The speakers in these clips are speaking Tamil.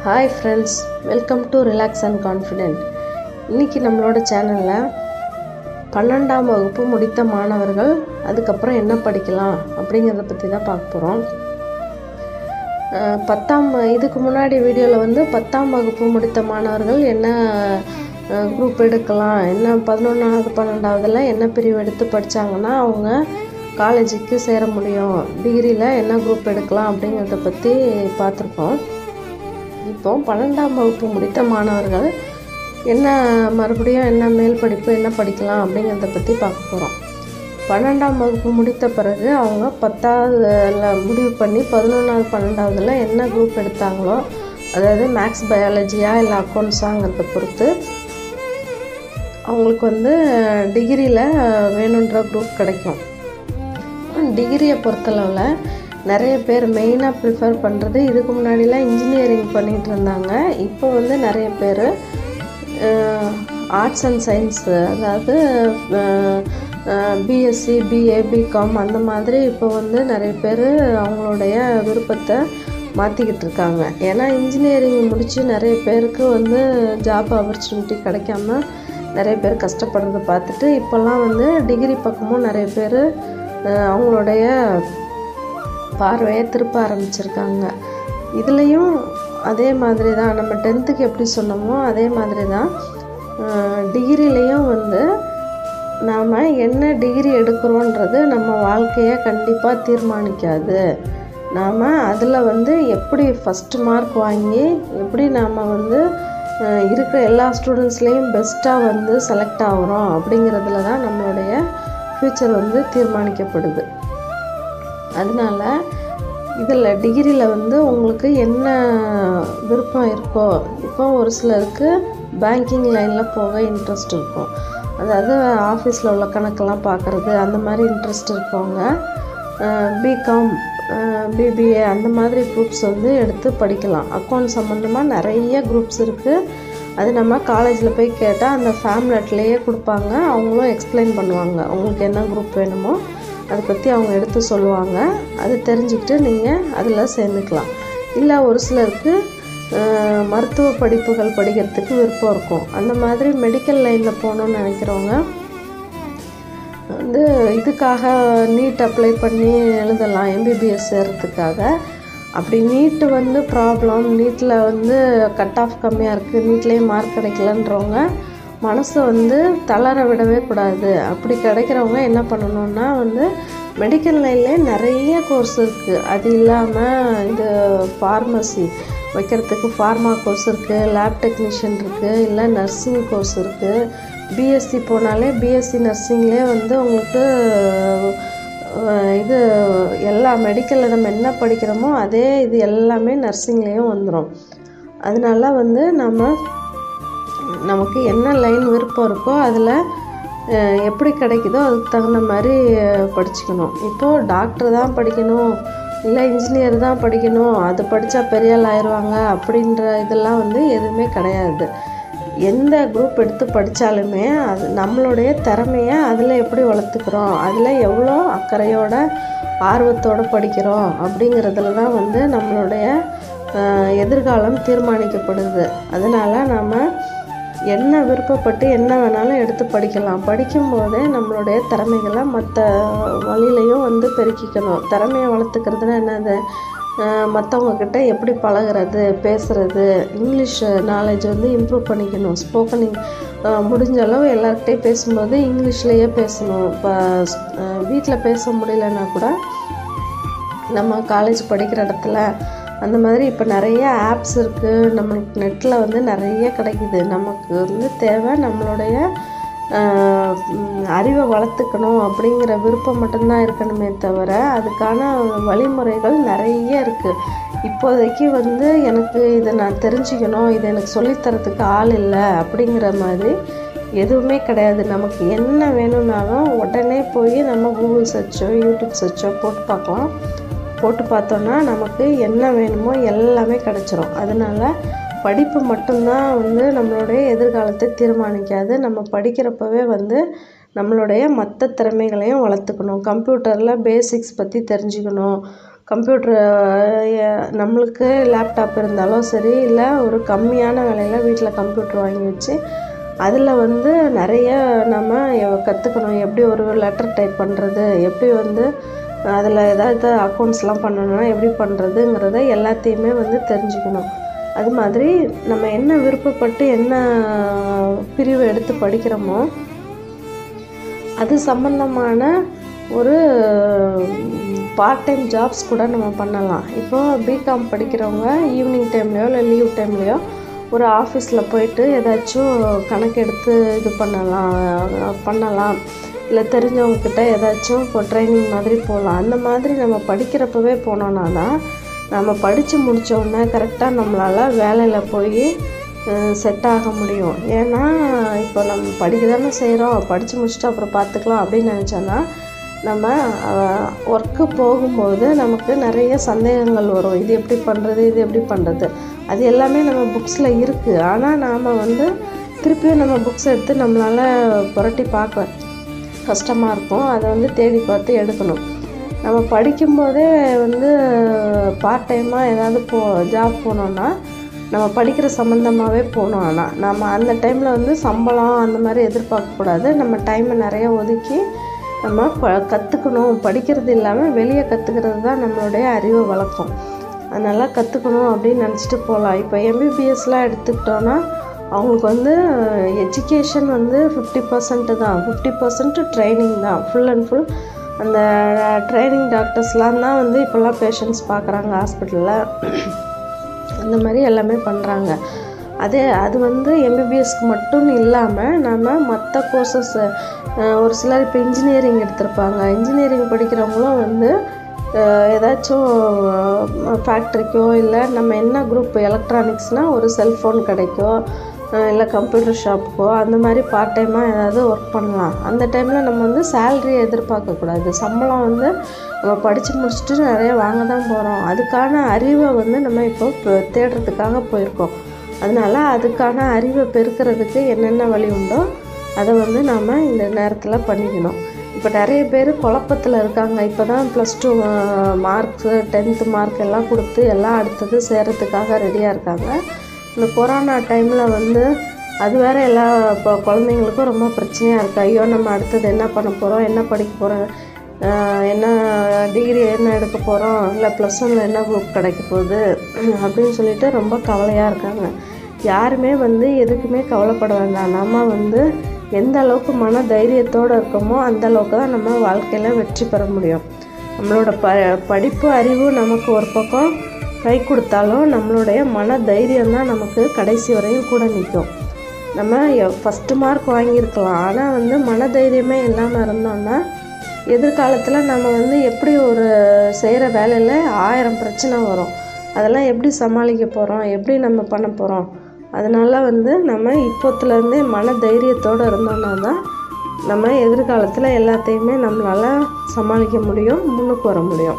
hi friends welcome to relax and confident இன்றைக்கி நம்மளோட சேனலில் பன்னெண்டாம் வகுப்பு முடித்த மாணவர்கள் அதுக்கப்புறம் என்ன படிக்கலாம் அப்படிங்கிறத பற்றி தான் பார்க்க போகிறோம் பத்தாம் இதுக்கு முன்னாடி வீடியோவில் வந்து பத்தாம் வகுப்பு முடித்த மாணவர்கள் என்ன குரூப் எடுக்கலாம் என்ன பதினொன்றாவது பன்னெண்டாவதில் என்ன பிரிவு எடுத்து படித்தாங்கன்னா அவங்க காலேஜுக்கு சேர முடியும் டிகிரியில் என்ன குரூப் எடுக்கலாம் அப்படிங்கிறத பற்றி பார்த்துருக்கோம் இப்போ பன்னெண்டாம் வகுப்பு முடித்த மாணவர்கள் என்ன மறுபடியும் என்ன மேல் படிப்பு என்ன படிக்கலாம் அப்படிங்கிறத பற்றி பார்க்க போகிறோம் பன்னெண்டாம் வகுப்பு முடித்த பிறகு அவங்க பத்தாவதுல முடிவு பண்ணி பதினொன்றாவது பன்னெண்டாவதில் என்ன குரூப் எடுத்தாங்களோ அதாவது மேக்ஸ் பயாலஜியா இல்லை அக்கௌண்ட்ஸாங்கிறத பொறுத்து அவங்களுக்கு வந்து டிகிரியில் வேணுன்ற குரூப் கிடைக்கும் டிகிரியை பொறுத்தளவில் நிறைய பேர் மெயினாக ப்ரிஃபர் பண்ணுறது இதுக்கு முன்னாடிலாம் இன்ஜினியரிங் பண்ணிகிட்டு இருந்தாங்க இப்போ வந்து நிறைய பேர் ஆர்ட்ஸ் அண்ட் சயின்ஸு அதாவது பிஎஸ்சி பிஏ பிகாம் அந்த மாதிரி இப்போ வந்து நிறைய பேர் அவங்களுடைய விருப்பத்தை மாற்றிக்கிட்டு இருக்காங்க ஏன்னா இன்ஜினியரிங் முடித்து நிறைய பேருக்கு வந்து ஜாப் ஆப்பர்ச்சுனிட்டி கிடைக்காம நிறைய பேர் கஷ்டப்படுறத பார்த்துட்டு இப்போல்லாம் வந்து டிகிரி பக்கமும் நிறைய பேர் அவங்களுடைய பார்வையை திருப்ப ஆரம்பிச்சிருக்காங்க இதுலேயும் அதே மாதிரி தான் நம்ம டென்த்துக்கு எப்படி சொன்னோமோ அதே மாதிரி தான் டிகிரிலையும் வந்து நாம் என்ன டிகிரி எடுக்கிறோன்றது நம்ம வாழ்க்கையை கண்டிப்பாக தீர்மானிக்காது நாம் அதில் வந்து எப்படி ஃபஸ்ட்டு மார்க் வாங்கி எப்படி நாம் வந்து இருக்கிற எல்லா ஸ்டூடெண்ட்ஸ்லேயும் பெஸ்ட்டாக வந்து செலக்ட் ஆகிறோம் அப்படிங்கிறதுல தான் நம்மளுடைய ஃப்யூச்சர் வந்து தீர்மானிக்கப்படுது அதனால் இதில் டிகிரியில் வந்து உங்களுக்கு என்ன விருப்பம் இருக்கோ இப்போ ஒரு சிலருக்கு பேங்கிங் லைனில் போக இன்ட்ரெஸ்ட் இருக்கும் அதாவது ஆஃபீஸில் உள்ள கணக்கெல்லாம் பார்க்குறது அந்த மாதிரி இன்ட்ரெஸ்ட் இருக்கவங்க பிகாம் பிபிஏ அந்த மாதிரி குரூப்ஸ் வந்து எடுத்து படிக்கலாம் அக்கௌண்ட் சம்மந்தமாக நிறைய குரூப்ஸ் இருக்குது அது நம்ம காலேஜில் போய் கேட்டால் அந்த ஃபேம்லெட்லேயே கொடுப்பாங்க அவங்களும் எக்ஸ்பிளைன் பண்ணுவாங்க உங்களுக்கு என்ன குரூப் வேணுமோ அதை பற்றி அவங்க எடுத்து சொல்லுவாங்க அது தெரிஞ்சுக்கிட்டு நீங்கள் அதில் சேர்ந்துக்கலாம் இல்லை ஒரு சிலருக்கு மருத்துவ படிப்புகள் படிக்கிறதுக்கு விருப்பம் இருக்கும் அந்த மாதிரி மெடிக்கல் லைனில் போகணுன்னு நினைக்கிறவங்க வந்து இதுக்காக நீட் அப்ளை பண்ணி எழுதலாம் எம்பிபிஎஸ் சேர்கிறதுக்காக அப்படி நீட்டு வந்து ப்ராப்ளம் நீட்டில் வந்து கட் ஆஃப் கம்மியாக இருக்குது நீட்லேயே மார்க் கிடைக்கலன்றவங்க மனசை வந்து தளர விடவே கூடாது அப்படி கிடைக்கிறவங்க என்ன பண்ணணுன்னா வந்து மெடிக்கல் லைன்லேயே நிறைய கோர்ஸ் இருக்குது அது இல்லாமல் இது ஃபார்மசி வைக்கிறதுக்கு ஃபார்மா கோர்ஸ் இருக்குது லேப் டெக்னீஷியன் இருக்குது இல்லை நர்சிங் கோர்ஸ் இருக்குது பிஎஸ்சி போனாலே பிஎஸ்சி நர்சிங்லேயே வந்து உங்களுக்கு இது எல்லா மெடிக்கலில் நம்ம என்ன படிக்கிறோமோ அதே இது எல்லாமே நர்சிங்லேயும் வந்துடும் அதனால வந்து நம்ம நமக்கு என்ன லைன் விருப்பம் இருக்கோ அதில் எப்படி கிடைக்குதோ அதுக்கு தகுந்த மாதிரி படிச்சுக்கணும் இப்போது டாக்டர் தான் படிக்கணும் இல்லை இன்ஜினியர் தான் படிக்கணும் அது படித்தா பெரிய ஆள் ஆயிடுவாங்க அப்படின்ற இதெல்லாம் வந்து எதுவுமே கிடையாது எந்த குரூப் எடுத்து படித்தாலுமே அது நம்மளுடைய திறமையை அதில் எப்படி வளர்த்துக்கிறோம் அதில் எவ்வளோ அக்கறையோட ஆர்வத்தோடு படிக்கிறோம் அப்படிங்கிறதுல தான் வந்து நம்மளுடைய எதிர்காலம் தீர்மானிக்கப்படுது அதனால் நம்ம என்ன விருப்பப்பட்டு என்ன வேணாலும் எடுத்து படிக்கலாம் படிக்கும்போதே நம்மளுடைய திறமைகளை மற்ற வழியிலையும் வந்து பெருக்கிக்கணும் திறமையை வளர்த்துக்கிறதுனா என்னது மற்றவங்கக்கிட்ட எப்படி பழகிறது பேசுகிறது இங்கிலீஷ் நாலேஜ் வந்து இம்ப்ரூவ் பண்ணிக்கணும் ஸ்போக்கன் முடிஞ்ச அளவு எல்லாருக்கிட்டையும் பேசும்போது இங்கிலீஷ்லேயே பேசணும் இப்போ வீட்டில் பேச முடியலன்னா கூட நம்ம காலேஜ் படிக்கிற இடத்துல அந்த மாதிரி இப்போ நிறைய ஆப்ஸ் இருக்குது நம்மளுக்கு நெட்டில் வந்து நிறைய கிடைக்குது நமக்கு வந்து தேவை நம்மளுடைய அறிவை வளர்த்துக்கணும் அப்படிங்கிற விருப்பம் மட்டும்தான் இருக்கணுமே தவிர அதுக்கான வழிமுறைகள் நிறைய இருக்குது இப்போதைக்கு வந்து எனக்கு இதை நான் தெரிஞ்சுக்கணும் இதை எனக்கு சொல்லித்தரத்துக்கு ஆள் இல்லை அப்படிங்கிற மாதிரி எதுவுமே கிடையாது நமக்கு என்ன வேணும்னாலும் உடனே போய் நம்ம கூகுள் சர்ச்சோ யூடியூப் சர்ச்சோ போட்டு பார்க்கலாம் போட்டு பார்த்தோன்னா நமக்கு என்ன வேணுமோ எல்லாமே கிடச்சிரும் அதனால் படிப்பு மட்டும்தான் வந்து நம்மளுடைய எதிர்காலத்தை தீர்மானிக்காது நம்ம படிக்கிறப்பவே வந்து நம்மளுடைய மற்ற திறமைகளையும் வளர்த்துக்கணும் கம்ப்யூட்டரில் பேசிக்ஸ் பற்றி தெரிஞ்சுக்கணும் கம்ப்யூட்ரு நம்மளுக்கு லேப்டாப் இருந்தாலும் சரி இல்லை ஒரு கம்மியான விலையில வீட்டில் கம்ப்யூட்ரு வாங்கி வச்சு அதில் வந்து நிறைய நம்ம கற்றுக்கணும் எப்படி ஒரு லெட்டர் டைப் பண்ணுறது எப்படி வந்து அதில் ஏதாவது அக்கௌண்ட்ஸ்லாம் பண்ணணும்னா எப்படி பண்ணுறதுங்கிறத எல்லாத்தையுமே வந்து தெரிஞ்சுக்கணும் அது மாதிரி நம்ம என்ன விருப்பப்பட்டு என்ன பிரிவு எடுத்து படிக்கிறோமோ அது சம்மந்தமான ஒரு பார்ட் டைம் ஜாப்ஸ் கூட நம்ம பண்ணலாம் இப்போது பிகாம் படிக்கிறவங்க ஈவினிங் டைம்லேயோ இல்லை லீவ் டைம்லேயோ ஒரு ஆஃபீஸில் போயிட்டு ஏதாச்சும் கணக்கு எடுத்து இது பண்ணலாம் பண்ணலாம் இல்லை தெரிஞ்சவங்கக்கிட்ட ஏதாச்சும் இப்போ ட்ரைனிங் மாதிரி போகலாம் அந்த மாதிரி நம்ம படிக்கிறப்பவே போனோன்னா தான் நம்ம படித்து முடித்தோடனே கரெக்டாக நம்மளால் வேலையில் போய் செட் ஆக முடியும் ஏன்னா இப்போ நம்ம படிக்க தானே செய்கிறோம் படித்து முடிச்சுட்டு அப்புறம் பார்த்துக்கலாம் அப்படின்னு நினச்சோன்னா நம்ம ஒர்க்கு போகும்போது நமக்கு நிறைய சந்தேகங்கள் வரும் இது எப்படி பண்ணுறது இது எப்படி பண்ணுறது அது எல்லாமே நம்ம புக்ஸில் இருக்குது ஆனால் நாம் வந்து திருப்பியும் நம்ம புக்ஸ் எடுத்து நம்மளால் புரட்டி பார்க்க கஷ்டமாக இருக்கும் அதை வந்து தேடி பார்த்து எடுக்கணும் நம்ம படிக்கும்போதே வந்து பார்ட் டைமாக ஏதாவது போ ஜாப் போனோன்னா நம்ம படிக்கிற சம்மந்தமாகவே போகணும் ஆனால் நம்ம அந்த டைமில் வந்து சம்பளம் அந்த மாதிரி எதிர்பார்க்கக்கூடாது நம்ம டைமை நிறைய ஒதுக்கி நம்ம ப கற்றுக்கணும் படிக்கிறது இல்லாமல் வெளியே கற்றுக்கிறது தான் நம்மளுடைய அறிவை வளர்க்கும் அதனால் கற்றுக்கணும் அப்படின்னு நினச்சிட்டு போகலாம் இப்போ எம்பிபிஎஸ்லாம் எடுத்துக்கிட்டோன்னா அவங்களுக்கு வந்து எஜுகேஷன் வந்து ஃபிஃப்டி பர்சன்ட்டு தான் ஃபிஃப்டி பர்சன்ட் ட்ரைனிங் தான் ஃபுல் அண்ட் ஃபுல் அந்த ட்ரைனிங் டாக்டர்ஸ்லாம் தான் வந்து இப்போல்லாம் பேஷண்ட்ஸ் பார்க்குறாங்க ஹாஸ்பிட்டலில் அந்த மாதிரி எல்லாமே பண்ணுறாங்க அதே அது வந்து எம்பிபிஎஸ்க்கு மட்டும் இல்லாமல் நம்ம மற்ற கோர்சஸ் ஒரு சிலர் இப்போ இன்ஜினியரிங் எடுத்திருப்பாங்க இன்ஜினியரிங் படிக்கிறவங்களும் வந்து ஏதாச்சும் ஃபேக்ட்ரிக்கோ இல்லை நம்ம என்ன குரூப் எலக்ட்ரானிக்ஸ்னால் ஒரு செல்ஃபோன் கிடைக்கும் இல்லை கம்ப்யூட்டர் ஷாப்புக்கோ அந்த மாதிரி பார்ட் டைமாக ஏதாவது ஒர்க் பண்ணலாம் அந்த டைமில் நம்ம வந்து சேல்ரியை எதிர்பார்க்கக்கூடாது சம்பளம் வந்து நம்ம படித்து முடிச்சுட்டு நிறைய வாங்க தான் போகிறோம் அதுக்கான அறிவை வந்து நம்ம இப்போ தேடுறதுக்காக போயிருக்கோம் அதனால் அதுக்கான அறிவை பெருக்கிறதுக்கு என்னென்ன வழி உண்டோ அதை வந்து நாம் இந்த நேரத்தில் பண்ணிக்கணும் இப்போ நிறைய பேர் குழப்பத்தில் இருக்காங்க இப்போ தான் plus two marks tenth mark எல்லாம் கொடுத்து எல்லாம் அடுத்தது சேரத்துக்காக ரெடியாக இருக்காங்க இந்த கொரோனா டைமில் வந்து அது வேறு எல்லா இப்போ குழந்தைங்களுக்கும் ரொம்ப பிரச்சனையாக இருக்குது ஐயோ நம்ம அடுத்தது என்ன பண்ண போகிறோம் என்ன படிக்க போகிறோம் என்ன டிகிரி என்ன எடுக்க போகிறோம் இல்லை ப்ளஸ் ஒன்னில் என்ன குரூப் கிடைக்க போகுது அப்படின்னு சொல்லிட்டு ரொம்ப கவலையாக இருக்காங்க யாருமே வந்து எதுக்குமே கவலைப்பட வேண்டாம் நம்ம வந்து எந்த அளவுக்கு மன தைரியத்தோடு இருக்கோமோ அந்த அளவுக்கு தான் நம்ம வாழ்க்கையில் வெற்றி பெற முடியும் நம்மளோட ப படிப்பு அறிவு நமக்கு ஒரு பக்கம் கை கொடுத்தாலும் நம்மளுடைய மன தைரியம் தான் நமக்கு கடைசி வரையும் கூட நிற்கும் நம்ம ஃபஸ்ட்டு மார்க் வாங்கியிருக்கலாம் ஆனால் வந்து மன தைரியமே இல்லாமல் இருந்தோம்னா எதிர்காலத்தில் நம்ம வந்து எப்படி ஒரு செய்கிற வேலையில் ஆயிரம் பிரச்சனை வரும் அதெல்லாம் எப்படி சமாளிக்க போகிறோம் எப்படி நம்ம பண்ண போகிறோம் அதனால் வந்து நம்ம இப்போத்துலேருந்தே மன தைரியத்தோடு இருந்தோம்னா தான் நம்ம எதிர்காலத்தில் எல்லாத்தையுமே நம்மளால் சமாளிக்க முடியும் முன்னுக்கு வர முடியும்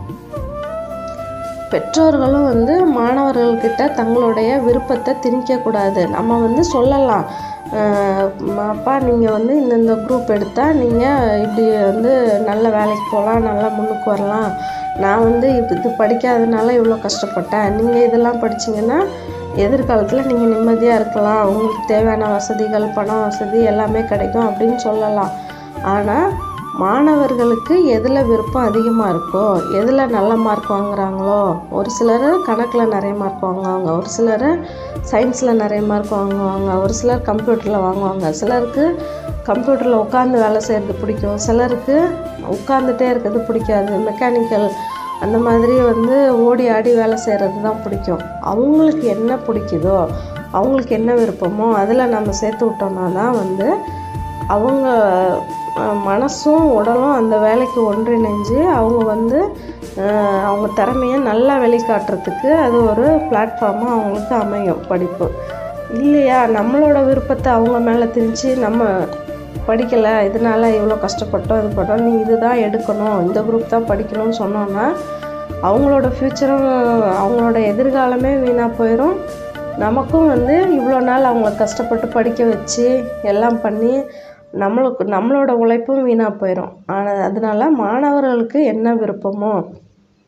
பெற்றோர்களும் வந்து மாணவர்கள்கிட்ட தங்களுடைய விருப்பத்தை திணிக்கக்கூடாது நம்ம வந்து சொல்லலாம் அப்பா நீங்கள் வந்து இந்தந்த குரூப் எடுத்தால் நீங்கள் இப்படி வந்து நல்ல வேலைக்கு போகலாம் நல்லா முன்னுக்கு வரலாம் நான் வந்து இப்போ இது படிக்காதனால இவ்வளோ கஷ்டப்பட்டேன் நீங்கள் இதெல்லாம் படிச்சிங்கன்னா எதிர்காலத்தில் நீங்கள் நிம்மதியாக இருக்கலாம் உங்களுக்கு தேவையான வசதிகள் பண வசதி எல்லாமே கிடைக்கும் அப்படின்னு சொல்லலாம் ஆனால் மாணவர்களுக்கு எதில் விருப்பம் அதிகமாக இருக்கோ எதில் நல்ல மார்க் வாங்குறாங்களோ ஒரு சிலர் கணக்கில் நிறைய மார்க் வாங்குவாங்க ஒரு சிலர் சயின்ஸில் நிறைய மார்க் வாங்குவாங்க ஒரு சிலர் கம்ப்யூட்டரில் வாங்குவாங்க சிலருக்கு கம்ப்யூட்டரில் உட்காந்து வேலை செய்கிறது பிடிக்கும் சிலருக்கு உட்காந்துட்டே இருக்கிறது பிடிக்காது மெக்கானிக்கல் அந்த மாதிரி வந்து ஓடி ஆடி வேலை செய்கிறது தான் பிடிக்கும் அவங்களுக்கு என்ன பிடிக்குதோ அவங்களுக்கு என்ன விருப்பமோ அதில் நம்ம சேர்த்து விட்டோம்னா தான் வந்து அவங்க மனசும் உடலும் அந்த வேலைக்கு ஒன்றிணைஞ்சு அவங்க வந்து அவங்க திறமையை நல்லா வெளிக்காட்டுறதுக்கு அது ஒரு பிளாட்ஃபார்மாக அவங்களுக்கு அமையும் படிப்பு இல்லையா நம்மளோட விருப்பத்தை அவங்க மேலே திணிச்சு நம்ம படிக்கலை இதனால் இவ்வளோ கஷ்டப்பட்டோம் இது பண்ணோம் நீ இது தான் எடுக்கணும் இந்த குரூப் தான் படிக்கணும்னு சொன்னோன்னா அவங்களோட ஃப்யூச்சரும் அவங்களோட எதிர்காலமே வீணாக போயிடும் நமக்கும் வந்து இவ்வளோ நாள் அவங்கள கஷ்டப்பட்டு படிக்க வச்சு எல்லாம் பண்ணி நம்மளுக்கு நம்மளோட உழைப்பும் வீணாக போயிடும் ஆனால் அதனால் மாணவர்களுக்கு என்ன விருப்பமோ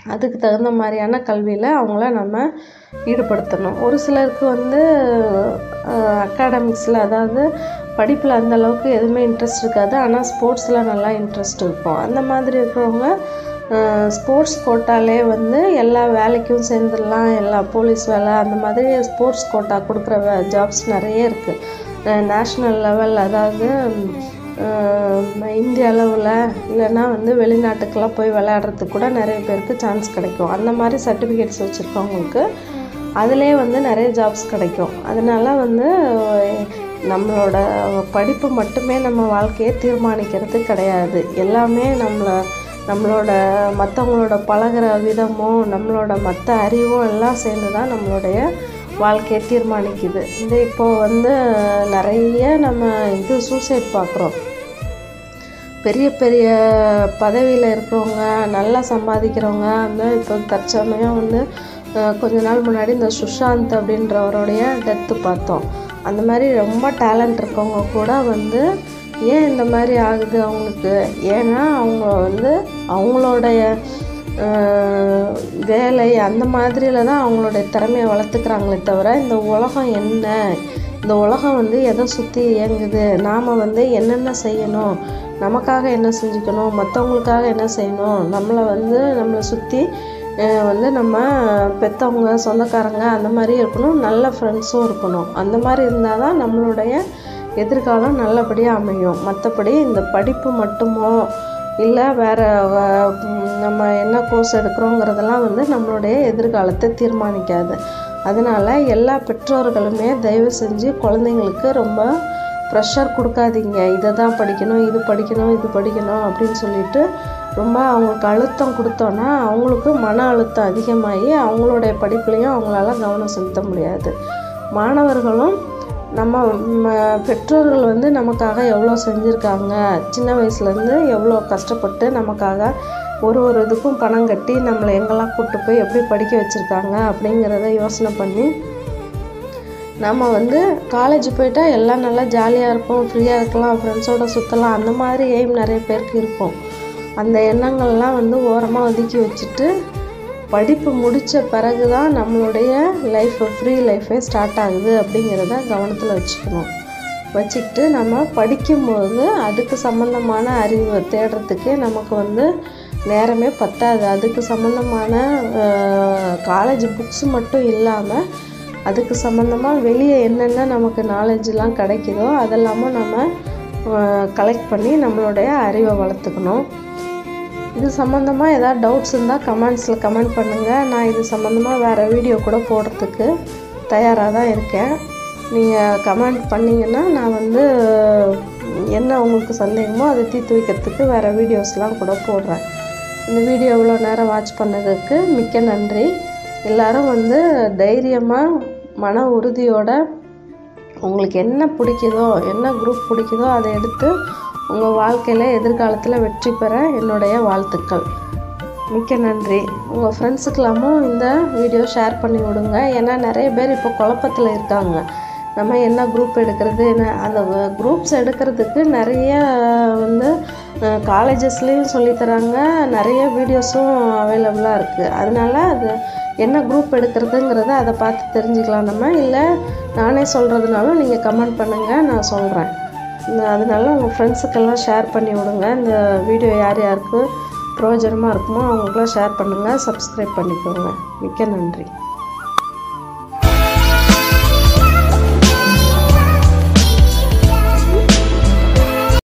அதுக்கு தகுந்த மாதிரியான கல்வியில் அவங்கள நம்ம ஈடுபடுத்தணும் ஒரு சிலருக்கு வந்து அக்காடமிக்ஸில் அதாவது படிப்பில் அந்த அளவுக்கு எதுவுமே இன்ட்ரெஸ்ட் இருக்காது ஆனால் ஸ்போர்ட்ஸில் நல்லா இன்ட்ரெஸ்ட் இருக்கும் அந்த மாதிரி இருக்கிறவங்க ஸ்போர்ட்ஸ் கோட்டாலே வந்து எல்லா வேலைக்கும் சேர்ந்துடலாம் எல்லா போலீஸ் வேலை அந்த மாதிரி ஸ்போர்ட்ஸ் கோட்டா கொடுக்குற வே ஜாப்ஸ் நிறைய இருக்குது நேஷ்னல் லெவல் அதாவது இந்திய அளவில் இல்லைன்னா வந்து வெளிநாட்டுக்கெல்லாம் போய் விளையாடுறதுக்கு கூட நிறைய பேருக்கு சான்ஸ் கிடைக்கும் அந்த மாதிரி சர்டிஃபிகேட்ஸ் வச்சுருக்கவங்களுக்கு அதிலே வந்து நிறைய ஜாப்ஸ் கிடைக்கும் அதனால வந்து நம்மளோட படிப்பு மட்டுமே நம்ம வாழ்க்கையை தீர்மானிக்கிறது கிடையாது எல்லாமே நம்மளை நம்மளோட மற்றவங்களோட பழகிற விதமும் நம்மளோட மற்ற அறிவும் எல்லாம் சேர்ந்து தான் நம்மளுடைய வாழ்க்கையை தீர்மானிக்குது இந்த இப்போது வந்து நிறைய நம்ம இது சூசைட் பார்க்குறோம் பெரிய பெரிய பதவியில் இருக்கிறவங்க நல்லா சம்பாதிக்கிறவங்க அந்த இப்போ தற்சமயம் வந்து கொஞ்ச நாள் முன்னாடி இந்த சுஷாந்த் அப்படின்றவருடைய டெத்து பார்த்தோம் அந்த மாதிரி ரொம்ப டேலண்ட் இருக்கவங்க கூட வந்து ஏன் இந்த மாதிரி ஆகுது அவங்களுக்கு ஏன்னா அவங்க வந்து அவங்களுடைய வேலை அந்த மாதிரியில் தான் அவங்களுடைய திறமையை வளர்த்துக்கிறாங்களே தவிர இந்த உலகம் என்ன இந்த உலகம் வந்து எதை சுற்றி இயங்குது நாம் வந்து என்னென்ன செய்யணும் நமக்காக என்ன செஞ்சுக்கணும் மற்றவங்களுக்காக என்ன செய்யணும் நம்மளை வந்து நம்மளை சுற்றி வந்து நம்ம பெற்றவங்க சொந்தக்காரங்க அந்த மாதிரி இருக்கணும் நல்ல ஃப்ரெண்ட்ஸும் இருக்கணும் அந்த மாதிரி இருந்தால் தான் நம்மளுடைய எதிர்காலம் நல்லபடியாக அமையும் மற்றபடி இந்த படிப்பு மட்டுமோ இல்லை வேறு நம்ம என்ன கோர்ஸ் எடுக்கிறோங்கிறதெல்லாம் வந்து நம்மளுடைய எதிர்காலத்தை தீர்மானிக்காது அதனால் எல்லா பெற்றோர்களுமே தயவு செஞ்சு குழந்தைங்களுக்கு ரொம்ப ப்ரெஷர் கொடுக்காதீங்க இதை தான் படிக்கணும் இது படிக்கணும் இது படிக்கணும் அப்படின்னு சொல்லிட்டு ரொம்ப அவங்களுக்கு அழுத்தம் கொடுத்தோன்னா அவங்களுக்கு மன அழுத்தம் அதிகமாகி அவங்களுடைய படிப்புலேயும் அவங்களால கவனம் செலுத்த முடியாது மாணவர்களும் நம்ம பெற்றோர்கள் வந்து நமக்காக எவ்வளோ செஞ்சுருக்காங்க சின்ன வயசுலேருந்து எவ்வளோ கஷ்டப்பட்டு நமக்காக ஒரு ஒரு இதுக்கும் பணம் கட்டி நம்மளை எங்கெல்லாம் கூப்பிட்டு போய் எப்படி படிக்க வச்சுருக்காங்க அப்படிங்கிறத யோசனை பண்ணி நம்ம வந்து காலேஜ் போயிட்டா எல்லாம் நல்லா ஜாலியாக இருப்போம் ஃப்ரீயாக இருக்கலாம் ஃப்ரெண்ட்ஸோடு சுற்றலாம் அந்த மாதிரி எய்ம் நிறைய பேருக்கு இருக்கும் அந்த எண்ணங்கள்லாம் வந்து ஓரமாக ஒதுக்கி வச்சுட்டு படிப்பு முடித்த பிறகு தான் நம்மளுடைய லைஃப் ஃப்ரீ லைஃபே ஸ்டார்ட் ஆகுது அப்படிங்கிறத கவனத்தில் வச்சுக்கணும் வச்சுக்கிட்டு நம்ம படிக்கும்போது அதுக்கு சம்மந்தமான அறிவு தேடுறதுக்கே நமக்கு வந்து நேரமே பத்தாது அதுக்கு சம்மந்தமான காலேஜ் புக்ஸ் மட்டும் இல்லாமல் அதுக்கு சம்மந்தமாக வெளியே என்னென்ன நமக்கு நாலேஜெலாம் கிடைக்குதோ அதெல்லாமும் நம்ம கலெக்ட் பண்ணி நம்மளுடைய அறிவை வளர்த்துக்கணும் இது சம்மந்தமாக ஏதாவது டவுட்ஸ் இருந்தால் கமெண்ட்ஸில் கமெண்ட் பண்ணுங்கள் நான் இது சம்மந்தமாக வேறு வீடியோ கூட போடுறதுக்கு தயாராக தான் இருக்கேன் நீங்கள் கமெண்ட் பண்ணிங்கன்னா நான் வந்து என்ன உங்களுக்கு சந்தேகமோ அதை தீர்த்து வைக்கிறதுக்கு வேறு வீடியோஸ்லாம் கூட போடுறேன் இந்த வீடியோ இவ்வளோ நேரம் வாட்ச் பண்ணதுக்கு மிக்க நன்றி எல்லோரும் வந்து தைரியமாக மன உறுதியோட உங்களுக்கு என்ன பிடிக்குதோ என்ன குரூப் பிடிக்குதோ அதை எடுத்து உங்கள் வாழ்க்கையில் எதிர்காலத்தில் வெற்றி பெற என்னுடைய வாழ்த்துக்கள் மிக்க நன்றி உங்கள் ஃப்ரெண்ட்ஸுக்கெல்லாமும் இந்த வீடியோ ஷேர் பண்ணி விடுங்க ஏன்னா நிறைய பேர் இப்போ குழப்பத்தில் இருக்காங்க நம்ம என்ன குரூப் எடுக்கிறது என்ன அந்த குரூப்ஸ் எடுக்கிறதுக்கு நிறைய வந்து காலேஜஸ்லேயும் சொல்லித்தராங்க நிறைய வீடியோஸும் அவைலபிளாக இருக்குது அதனால அது என்ன குரூப் எடுக்கிறதுங்கிறத அதை பார்த்து தெரிஞ்சுக்கலாம் நம்ம இல்லை நானே சொல்கிறதுனாலும் நீங்கள் கமெண்ட் பண்ணுங்கள் நான் சொல்கிறேன் அதனால உங்கள் ஃப்ரெண்ட்ஸுக்கெல்லாம் ஷேர் பண்ணி விடுங்க இந்த வீடியோ யார் யாருக்கு பிரயோஜனமாக இருக்குமோ அவங்களுக்குலாம் ஷேர் பண்ணுங்கள் சப்ஸ்கிரைப் பண்ணிக்கோங்க மிக்க நன்றி